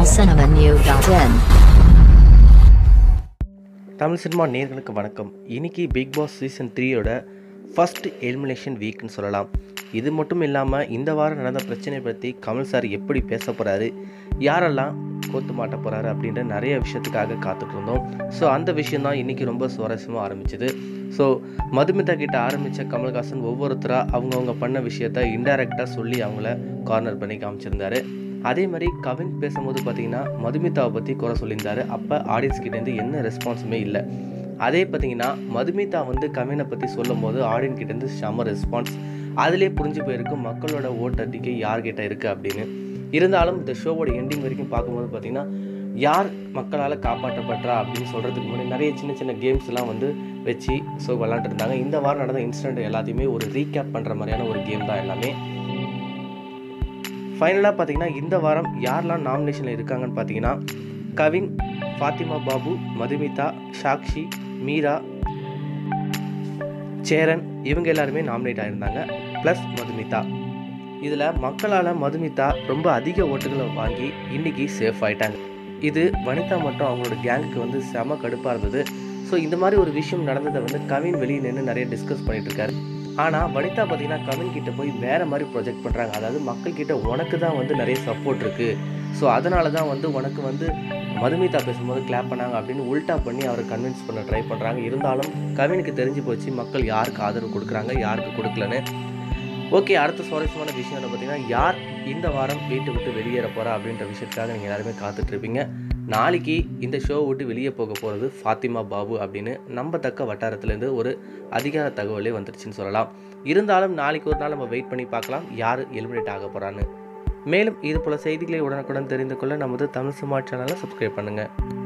tamilcinemanew.in Tamil cinema நேர்களுக்கு வணக்கம் இன்னைக்கு பிக் பாஸ் சீசன் த்ரீயோட ஃபர்ஸ்ட் எலிமினேஷன் வீக்னு சொல்லலாம் இது மட்டும் இல்லாமல் இந்த வாரம் நடந்த பிரச்சனை பற்றி கமல் சார் எப்படி பேச போகிறாரு யாரெல்லாம் கோத்து மாட்ட போகிறாரு அப்படின்ற நிறைய விஷயத்துக்காக காத்துட்டு இருந்தோம் ஸோ அந்த விஷயம் தான் இன்றைக்கி ரொம்ப சுவாரஸ்யமாக ஆரம்பிச்சுது ஸோ மதுமிதா கிட்ட ஆரம்பித்த கமல்ஹாசன் ஒவ்வொருத்தராக அவங்கவுங்க பண்ண விஷயத்த இன்டைரக்டாக சொல்லி அவங்கள கார்னர் பண்ணி காமிச்சிருந்தாரு அதே மாதிரி கவின் பேசும்போது பார்த்தீங்கன்னா மதுமிதாவை பற்றி குறை சொல்லியிருந்தாரு அப்போ ஆடியன்ஸ் கிட்டேருந்து என்ன ரெஸ்பான்ஸுமே இல்லை அதே பார்த்தீங்கன்னா மதுமிதா வந்து கவினை பற்றி சொல்லும் போது ஆடியன்ஸ் கிட்டேருந்து செம ரெஸ்பான்ஸ் அதிலே புரிஞ்சு போயிருக்கு மக்களோட ஓட்டடிக்கை யார்கிட்ட இருக்குது அப்படின்னு இருந்தாலும் இந்த ஷோவோட எண்டிங் வரைக்கும் பார்க்கும்போது பார்த்தீங்கன்னா யார் மக்களால் காப்பாற்றப்பட்டா அப்படின்னு சொல்கிறதுக்கு முன்னாடி நிறைய சின்ன சின்ன கேம்ஸ்லாம் வந்து வச்சு ஸோ விளாண்டுருந்தாங்க இந்த வாரம் நடந்த இன்சிடென்ட் எல்லாத்தையுமே ஒரு ரீகேப் பண்ணுற மாதிரியான ஒரு கேம் தான் எல்லாமே ஃபைனலாக பார்த்தீங்கன்னா இந்த வாரம் யாரெல்லாம் நாமினேஷனில் இருக்காங்கன்னு பார்த்தீங்கன்னா கவின் ஃபாத்திமா பாபு மதுமிதா சாக்ஷி மீரா சேரன் இவங்க எல்லாருமே நாமினேட் ஆயிருந்தாங்க ப்ளஸ் மதுமிதா இதில் மக்களால் மதுமிதா ரொம்ப அதிக ஓட்டுகளை வாங்கி இன்னைக்கு சேஃப் ஆயிட்டாங்க இது வனிதா மட்டும் அவங்களோட கேங்குக்கு வந்து செம கடுப்பாக இருந்தது ஸோ இந்த மாதிரி ஒரு விஷயம் நடந்ததை வந்து கவின் வெளியே நின்று நிறைய டிஸ்கஸ் பண்ணிட்டு இருக்காரு ஆனால் வனிதா பார்த்தீங்கன்னா கவின் கிட்ட போய் வேற மாதிரி ப்ரொஜெக்ட் பண்ணுறாங்க அதாவது மக்கள் கிட்ட உனக்கு தான் வந்து நிறைய சப்போர்ட் இருக்கு ஸோ அதனால தான் வந்து உனக்கு வந்து மதுமிதா பேசும்போது கிளாப் பண்ணாங்க அப்படின்னு உல்டா பண்ணி அவரை கன்வின்ஸ் பண்ண ட்ரை பண்ணுறாங்க இருந்தாலும் கவினுக்கு தெரிஞ்சு போச்சு மக்கள் யாருக்கு ஆதரவு கொடுக்குறாங்க யாருக்கு கொடுக்கலன்னு ஓகே அடுத்த சுவாரஸ்யமான விஷயம் என்ன பார்த்தீங்கன்னா யார் இந்த வாரம் வீட்டை விட்டு வெளியேற போகிறா அப்படின்ற விஷயத்துக்காக நீங்கள் எல்லாருமே காத்துட்டு இருப்பீங்க நாளைக்கு இந்த ஷோ விட்டு வெளியே போக போகிறது ஃபாத்திமா பாபு அப்படின்னு நம்பத்தக்க வட்டாரத்துலேருந்து ஒரு அதிகார தகவலே வந்துருச்சுன்னு சொல்லலாம் இருந்தாலும் நாளைக்கு ஒரு நாள் நம்ம வெயிட் பண்ணி பார்க்கலாம் யார் எலிமினேட் ஆக போகிறான்னு மேலும் இது போல செய்திகளை உடனுக்குடன் தெரிந்து கொள்ள நமது தமிழ் சுமார் சேனலை சப்ஸ்கிரைப் பண்ணுங்கள்